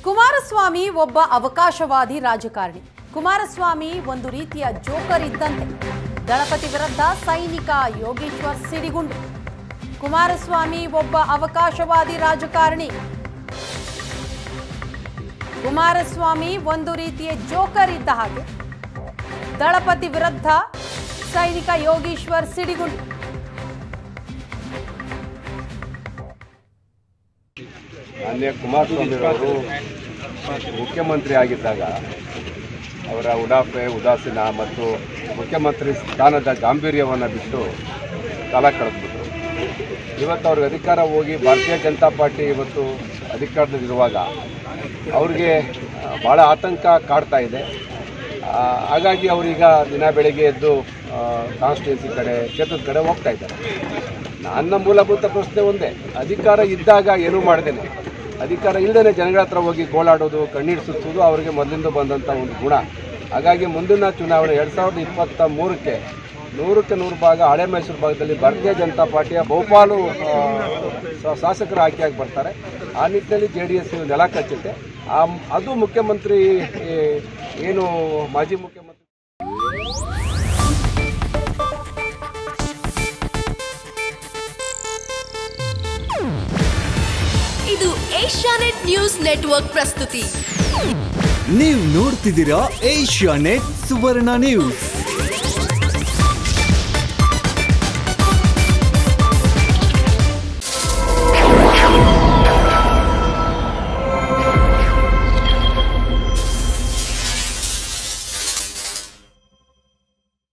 ಕುಮಾರಸ್ವಾಮಿ ಒಬ್ಬ ಅವಕಾಶವಾದಿ ರಾಜಕಾರಣಿ ಕುಮಾರಸ್ವಾಮಿ ಒಂದು ರೀತಿಯ ಜೋಕರ್ ಇದ್ದಂತೆ ದಳಪತಿ ವಿರುದ್ಧ ಸೈನಿಕ ಯೋಗೇಶ್ವರ್ ಸಿಡಿಗುಂಡು ಕುಮಾರಸ್ವಾಮಿ ಒಬ್ಬ ಅವಕಾಶವಾದಿ ರಾಜಕಾರಣಿ ಕುಮಾರಸ್ವಾಮಿ ಒಂದು ರೀತಿಯ ಜೋಕರ್ ಇದ್ದ ಹಾಗೆ ದಳಪತಿ ವಿರುದ್ಧ ಸೈನಿಕ ಯೋಗೇಶ್ವರ್ ಸಿಡಿಗುಂಡು ಮಾನ್ಯ ಕುಮಾರಸ್ವಾಮಿ ಅವರು ಮುಖ್ಯಮಂತ್ರಿ ಆಗಿದ್ದಾಗ ಅವರ ಉಡಾಫೆ ಉದಾಸೀನ ಮತ್ತು ಮುಖ್ಯಮಂತ್ರಿ ಸ್ಥಾನದ ಗಾಂಭೀರ್ಯವನ್ನು ಬಿಟ್ಟು ಕಾಲ ಕಳೆದ್ಬಿಟ್ರು ಇವತ್ತು ಅವ್ರಿಗೆ ಅಧಿಕಾರ ಹೋಗಿ ಭಾರತೀಯ ಜನತಾ ಪಾರ್ಟಿ ಇವತ್ತು ಅಧಿಕಾರದಲ್ಲಿರುವಾಗ ಅವ್ರಿಗೆ ಆ, ಭಾಳ ಆತಂಕ ಕಾಡ್ತಾ ಇದೆ ಆ, ಹಾಗಾಗಿ ಅವರೀಗ ದಿನ ಬೆಳಗ್ಗೆ ಎದ್ದು ಕಾನ್ಸ್ಟಿಟ್ಯೂನ್ಸಿ ಕಡೆ ಕ್ಷೇತ್ರದ ಕಡೆ ಹೋಗ್ತಾ ಇದ್ದಾರೆ ನನ್ನ ಮೂಲಭೂತ ಪ್ರಶ್ನೆ ಒಂದೇ ಅಧಿಕಾರ ಇದ್ದಾಗ ಏನೂ ಮಾಡ್ದೇನೆ ಅಧಿಕಾರ ಇಲ್ಲದೇ ಜನಗಳ ಹತ್ರ ಹೋಗಿ ಗೋಳಾಡೋದು ಕಣ್ಣೀರು ಸುತ್ತೋದು ಅವರಿಗೆ ಮೊದಲಿಂದ ಬಂದಂಥ ಒಂದು ಗುಣ ಹಾಗಾಗಿ ಮುಂದಿನ ಚುನಾವಣೆ ಎರಡು ಸಾವಿರದ ಇಪ್ಪತ್ತ ಮೂರಕ್ಕೆ ನೂರಕ್ಕೆ ನೂರು ಭಾಗ ಹಳೆ ಮೈಸೂರು ಭಾಗದಲ್ಲಿ ಭಾರತೀಯ ಜನತಾ ಪಾರ್ಟಿಯ ಬಹುಪಾಲು ಆ, ಸ- ಶಾಸಕರು ಆಯ್ಕೆಯಾಗಿ ಬರ್ತಾರೆ ಆ ನಿಟ್ಟಿನಲ್ಲಿ ಜೆ ಡಿ ಎಸ್ ನೆಲ ಕಚ್ಚುತ್ತೆ ಆ ಅದು ಮುಖ್ಯಮಂತ್ರಿ ಏ, ಏನು ಮಾಜಿ ಮುಖ್ಯಮಂತ್ರಿ ಇದು ಏಷ್ಯಾನೆಟ್ ನ್ಯೂಸ್ ನೆಟ್ವರ್ಕ್ ಪ್ರಸ್ತುತಿ ನೀವು ನೋಡ್ತಿದ್ದೀರಾ ಏಷ್ಯಾ ನೆಟ್ ಸುವರ್ಣ ನ್ಯೂಸ್